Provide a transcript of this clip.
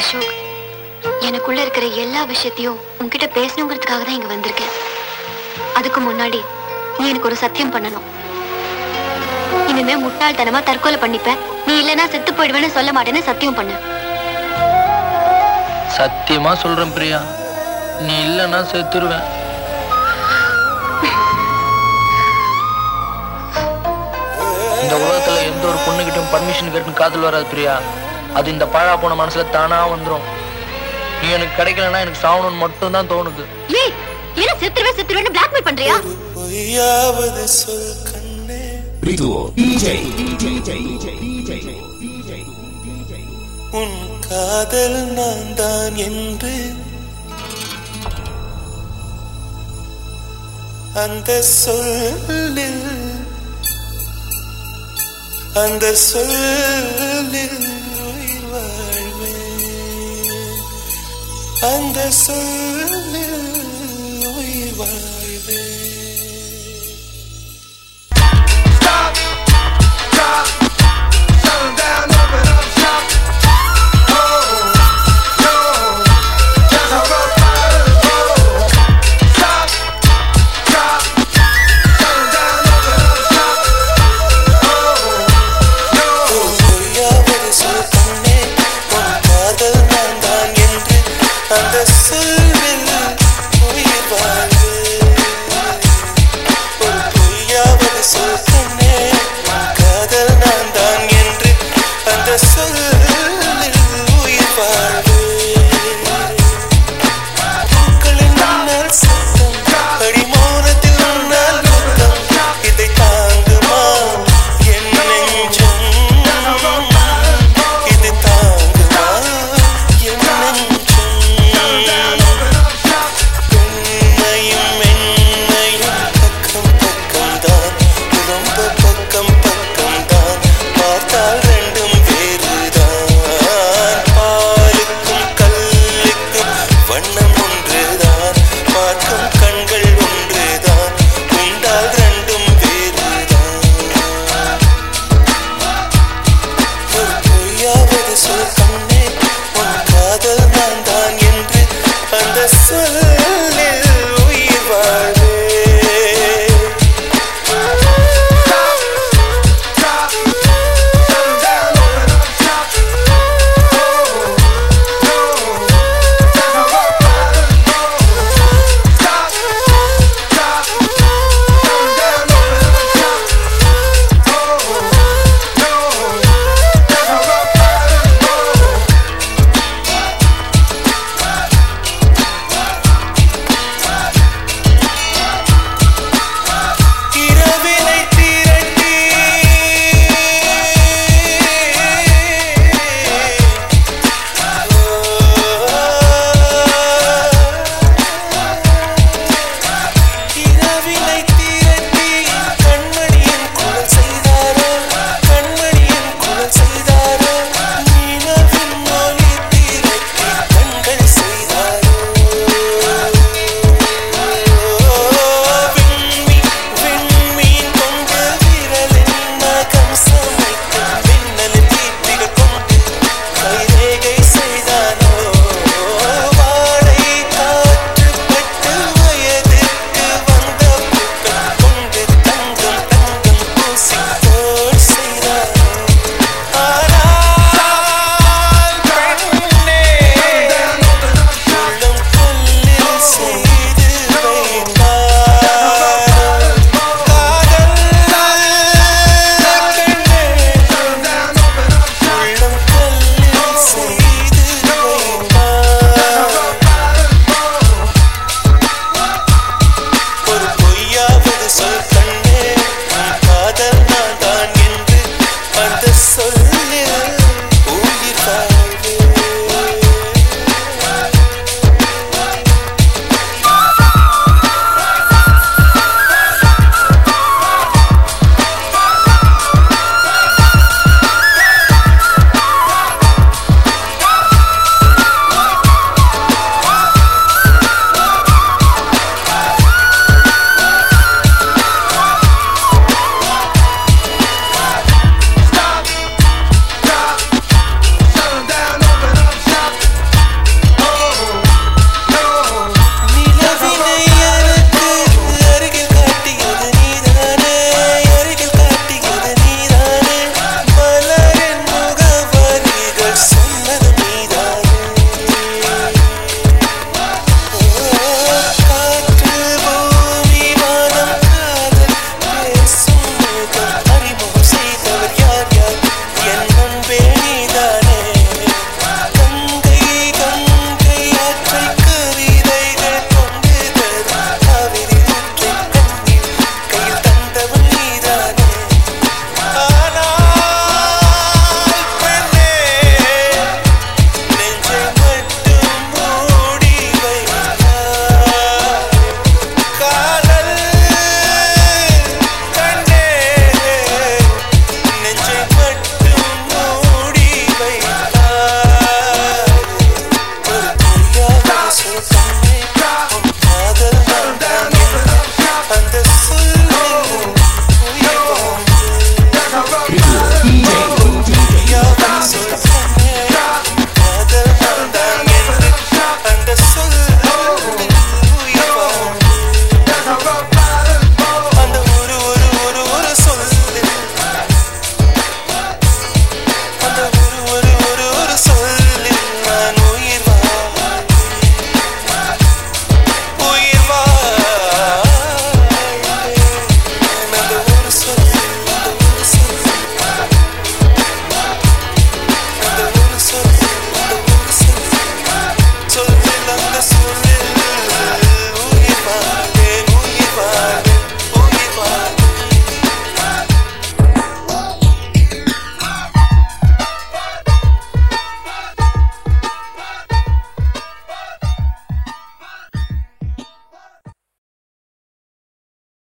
அசோக் எனக்குள்ள இருக்கிற எல்லா விஷயத்தையும் உன்கிட்ட பேசணுங்கிறதுக்காக தான் இங்க வந்திருக்கேன் அதுக்கு முன்னாடி நீ எனக்கு ஒரு சத்தியம் பண்ணணும் இனிமே முட்டாள்தனமா தற்கொலை பண்ணிப்பேன் நீ இல்லனா செத்து போயிடுவேன்னு சொல்ல மாட்டேன்னு சத்தியம் பண்ணு சத்தியமா சொல்றேன் பிரியா நீ இல்லைன்னா செத்துருவேன் இந்த உலகத்துல எந்த ஒரு பொண்ணுகிட்டும் பர்மிஷன் கேட்டு காதல் வராது பிரியா அது இந்த பழா போன மனசுல தானா வந்துரும் நீ எனக்கு கிடைக்கலன்னா எனக்கு சாவணும்னு மட்டும் தான் தோணுது ஏய் என்ன செத்துருவே செத்துருவேன்னு பிளாக்மெயில் பண்றியா பொய்யாவது சொல் கண்ணே உன் காதல் நான் தான் என்று அந்த சொல்லில் அந்த சொல்லில் உயிர் வாழ்வேன் அந்த சொல்லில் உயிர் வாழ்வேன்